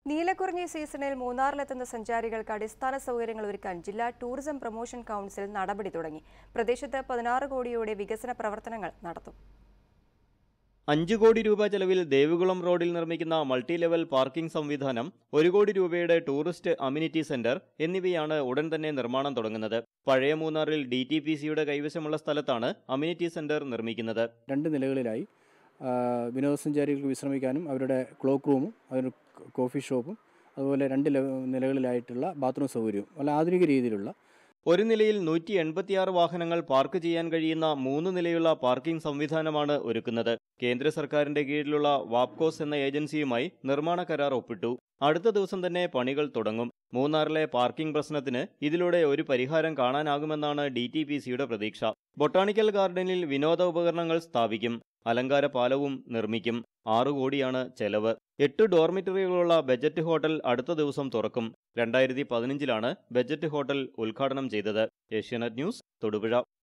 നീലക്കുറിഞ്ഞി സീസണിൽ മൂന്നാറിലെത്തുന്ന സഞ്ചാരികൾക്ക് അടിസ്ഥാന സൗകര്യങ്ങൾ ഒരുക്കാൻ ജില്ലാ ടൂറിസം പ്രൊമോഷൻ കൗൺസിൽ നടപടി തുടങ്ങി പ്രദേശത്ത് പതിനാറ് കോടിയോടെ വികസന പ്രവർത്തനങ്ങൾ നടത്തും അഞ്ചു കോടി രൂപ ചെലവിൽ ദേവികുളം റോഡിൽ നിർമ്മിക്കുന്ന മൾട്ടി ലെവൽ പാർക്കിംഗ് സംവിധാനം ഒരു കോടി രൂപയുടെ ടൂറിസ്റ്റ് അമ്യൂണിറ്റി സെന്റർ എന്നിവയാണ് ഉടൻ തന്നെ നിർമ്മാണം തുടങ്ങുന്നത് പഴയ മൂന്നാറിൽ ഡി ടി പി സിയുടെ കൈവശമുള്ള സ്ഥലത്താണ് അമ്യൂണിറ്റി സെന്റർ നിർമ്മിക്കുന്നത് രണ്ട് നിലകളിലായി ആ, വിനോദസഞ്ചാരികൾക്ക് വിശ്രമിക്കാനും അവരുടെ ക്ലോക്ക് റൂമും അതൊരു കോഫി ഷോപ്പും അതുപോലെ രണ്ട് ലെ- നിലകളിലായിട്ടുള്ള ബാത്റൂം സൗകര്യവും നല്ല ആധുനിക രീതിയിലുള്ള ഒരു നിലയിൽ നൂറ്റി എൺപത്തിയാറ് വാഹനങ്ങൾ പാർക്ക് ചെയ്യാൻ കഴിയുന്ന മൂന്ന് നിലയുള്ള പാർക്കിംഗ് സംവിധാനമാണ് ഒരുക്കുന്നത് കേന്ദ്ര സർക്കാരിന്റെ കീഴിലുള്ള വാപ്കോസ് എന്ന ഏജൻസിയുമായി നിർമ്മാണ കരാർ ഒപ്പിട്ടു അടുത്ത ദിവസം തന്നെ പണികൾ തുടങ്ങും മൂന്നാറിലെ പാർക്കിംഗ് പ്രശ്നത്തിന് ഇതിലൂടെ ഒരു പരിഹാരം കാണാനാകുമെന്നാണ് ഡി ടി പി സിയുടെ പ്രതീക്ഷ ബൊട്ടാണിക്കൽ ഗാർഡനിൽ വിനോദ ഉപകരണങ്ങൾ സ്ഥാപിക്കും അലങ്കാര പാലവും നിർമ്മിക്കും ആറു കോടിയാണ് ചെലവ് എട്ട് ഡോർമിറ്ററികളുള്ള ബജറ്റ് ഹോട്ടൽ അടുത്ത ദിവസം തുറക്കും രണ്ടായിരത്തി പതിനഞ്ചിലാണ് ബജറ്റ് ഹോട്ടൽ ഉദ്ഘാടനം ചെയ്തത് ഏഷ്യാനെറ്റ് ന്യൂസ് തൊടുപുഴ